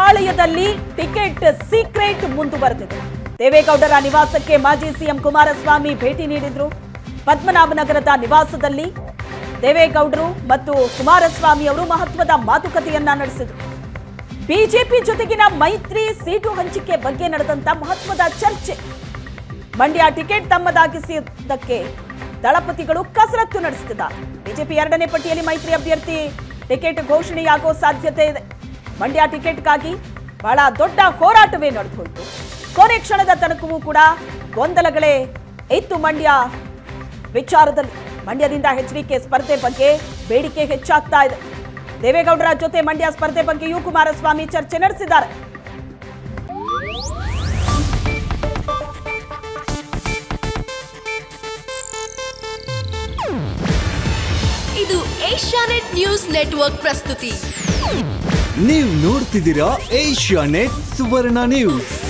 ಸಚಿವಾಲಯದಲ್ಲಿ ticket secret ಮುಂದುವರೆದಿದೆ ದೇವೇಗೌಡರ ನಿವಾಸಕ್ಕೆ ಮಾಜಿ ಸಿಎಂ ಕುಮಾರಸ್ವಾಮಿ ಭೇಟಿ ನೀಡಿದ್ರು ಪದ್ಮನಾಭನಗರದ ನಿವಾಸದಲ್ಲಿ ದೇವೇಗೌಡರು ಮತ್ತು ಕುಮಾರಸ್ವಾಮಿ ಅವರು ಮಹತ್ವದ ಮಾತುಕತೆಯನ್ನ ನಡೆಸಿದ್ರು ಬಿಜೆಪಿ ಜೊತೆಗಿನ ಮೈತ್ರಿ ಸೀಟು ಹಂಚಿಕೆ ಬಗ್ಗೆ ನಡೆದಂತ ಮಹತ್ವದ ಚರ್ಚೆ ಮಂಡ್ಯ ಟಿಕೆಟ್ ತಮ್ಮದಾಗಿಸಿದ್ದಕ್ಕೆ ದಳಪತಿಗಳು ಕಸರತ್ತು ನಡೆಸುತ್ತಿದ್ದಾರೆ ಬಿಜೆಪಿ ಎರಡನೇ ಪಟ್ಟಿಯಲ್ಲಿ ಮೈತ್ರಿ ಅಭ್ಯರ್ಥಿ ಟಿಕೆಟ್ ಘೋಷಣೆಯಾಗೋ ಸಾಧ್ಯತೆ ಇದೆ ಮಂಡ್ಯ ಟಿಕೆಟ್ಗಾಗಿ ಬಹಳ ದೊಡ್ಡ ಹೋರಾಟವೇ ನಡೆದು ಹೋಯಿತು ಕೊನೆ ಕ್ಷಣದ ತನಕವೂ ಕೂಡ ಗೊಂದಲಗಳೇ ಇತ್ತು ಮಂಡ್ಯ ವಿಚಾರದಲ್ಲಿ ಮಂಡ್ಯದಿಂದ ಎಚ್ಡಿಕೆ ಸ್ಪರ್ಧೆ ಬಗ್ಗೆ ಬೇಡಿಕೆ ಹೆಚ್ಚಾಗ್ತಾ ಇದೆ ದೇವೇಗೌಡರ ಜೊತೆ ಮಂಡ್ಯ ಸ್ಪರ್ಧೆ ಬಗ್ಗೆಯೂ ಕುಮಾರಸ್ವಾಮಿ ಚರ್ಚೆ ನಡೆಸಿದ್ದಾರೆ ಇದು ಏಷ್ಯಾನೆಟ್ ನ್ಯೂಸ್ ನೆಟ್ವರ್ಕ್ ಪ್ರಸ್ತುತಿ ನೀವು ನೋಡ್ತಿದ್ದೀರಾ ಏಷ್ಯಾ ನೆಟ್ ಸುವರ್ಣ ನ್ಯೂಸ್